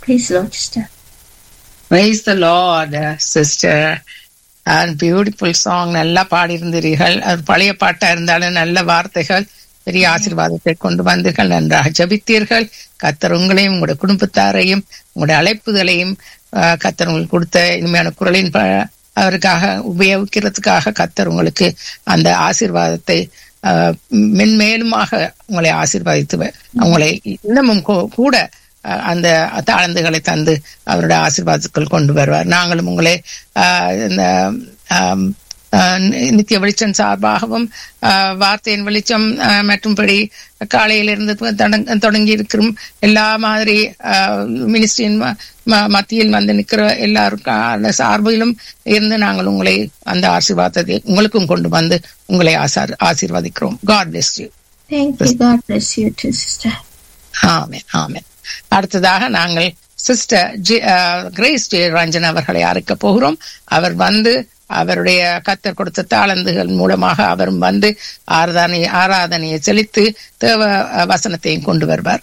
Praise the Lord, sister. Praise the Lord, sister. And beautiful song நல்லா பாடியிருந்தீர்கள் அது பழைய பாட்டா இருந்தாலும் நல்ல வார்த்தைகள் பெரிய ஆசீர்வாதத்தை கொண்டு வந்தீர்கள் நன்றாக ஜபித்தீர்கள் கத்தர் உங்களையும் உங்களுடைய குடும்பத்தாரையும் உங்களுடைய அழைப்புதலையும் ஆஹ், கத்தர் உங்களுக்கு கொடுத்த இனிமையான குரலின் ப- அவருக்காக உபயோகிக்கிறதுக்காக கத்தர் உங்களுக்கு அந்த ஆசீர்வாதத்தை ஆஹ், மென்மேலுமாக உங்களை ஆசீர்வதித்து வ- உங்களை இன்னமும் கூ- கூட அஹ் அந்த தாளந்துகளை தந்து அவருடைய ஆசீர்வாதத்துக்குள் கொண்டு வருவார் நாங்களும் உங்களை ஆஹ் இந்த ஆம், ஆஹ் நித்திய வெளிச்சம் சார்பாகவும் ஆஹ் வார்த்தையின் வெளிச்சம் ஆஹ் மற்றும்படி காலையிலிருந்து தொடங்க- தொடங்கி இருக்கிற எல்லா மாதிரி மினிஸ்ட்ரியின் மத்தியில் வந்து நிற்கிற எல்லாருக்கான சார்பிலும் இருந்து நாங்கள் உங்களை அந்த ஆசீர்வாதத்தை உங்களுக்கும் கொண்டு வந்து உங்களை ஆசார் ஆசீர்வதிக்கிறோம் God bless you Thank you. God bless you too, sister. Amen amen அடுத்ததாக நாங்கள் sister G Grace J Ranjan அவர்களை அழைக்க போகிறோம் அவர் வந்து அவருடைய கத்தர் கொடுத்த தாளந்துகள் மூலமாக அவரும் வந்து ஆராதனை ஆராதனையை செலுத்தி தேவ அஹ், வசனத்தையும் கொண்டு வருவார்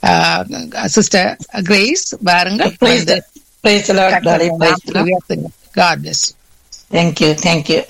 சிஸ்டர் கிரேஸ் வாருங்கள் Praise the, praise the Lord, Glory, praise the Lord. God bless Thank you, thank you.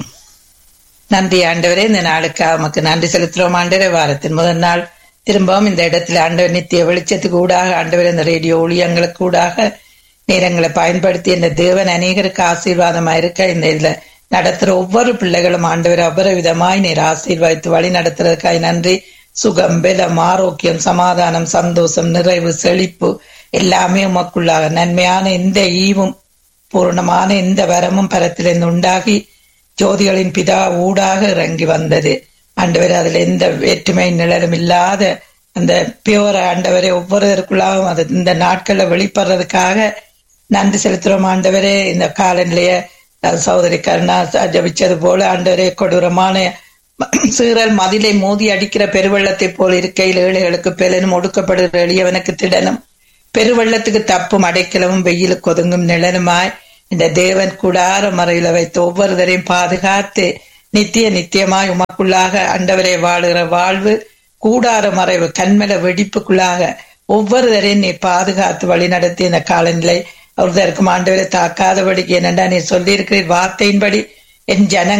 நன்றி ஆண்டவரே இந்த நாளுக்கு உமக்கு நன்றி செலுத்துறோம் ஆண்டவரே வாரத்தின் முதல் நாள் திரும்பவும் இந்த இடத்துல ஆண்டவர் நித்திய வெளிச்சத்துக்கு ஊடாக ஆண்டவர் இந்த ரேடியோ ஊழியங்களுக்கு ஊடாக நேரங்களை பயன்படுத்தி இந்த தேவன் அநேகருக்கு ஆசீர்வாதமா இருக்க இந்த இதுல நடத்துற ஒவ்வொரு பிள்ளைகளும் ஆண்டவர் அபரவிதமாய் நீர் ஆசீர்வதித்து வழி நடத்துறதுக்காய் நன்றி சுகம் பலம் ஆரோக்கியம் சமாதானம் சந்தோஷம் நிறைவு செழிப்பு எல்லாமே உமக்குள்ளாக நன்மையான எந்த ஈவும் பூர்ணமான எந்த வரமும் பரத்திலிருந்து உண்டாகி ஜோதிகளின் பிதா ஊடாக இறங்கி வந்தது ஆண்டவர் அதுல எந்த வேற்றுமை நிழலும் இல்லாத அந்த பியோர ஆண்டவரை ஒவ்வொருவருக்குள்ளாகவும் அது இந்த நாட்கள்ல வெளிப்படுறதுக்காக நன்றி செலுத்துறோம் ஆண்டவரே இந்த காலநிலைய அஹ், சகோதரி கருணா ஜபிச்சது போல ஆண்டவரே கொடூரமான சீறல் மதிலை மோதி அடிக்கிற பெருவெள்ளத்தை போல் இருக்கையில் ஏழைகளுக்கு பெலனும் ஒடுக்கப்படுகிற எளியவனுக்கு திடனும் பெருவெள்ளத்துக்கு தப்பும் அடைக்கலமும் வெயிலுக்கு ஒதுங்கும் நிழலுமாய் இந்த தேவன் கூடார மறையில வைத்து ஒவ்வொருவரையும் பாதுகாத்து நித்திய நித்தியமாய் உமக்குள்ளாக அண்டவரை வாழுகிற வாழ்வு கூடார மறைவு கண்மல வெடிப்புக்குள்ளாக ஒவ்வொருவரையும் நீ பாதுகாத்து வழி நடத்தி இந்த காலநிலை ஒருத்தருக்கும் ஆண்டவரை தாக்காதபடிக்கு என்னண்டா நீ சொல்லியிருக்கிறீர் வார்த்தையின்படி என் ஜனங்கள்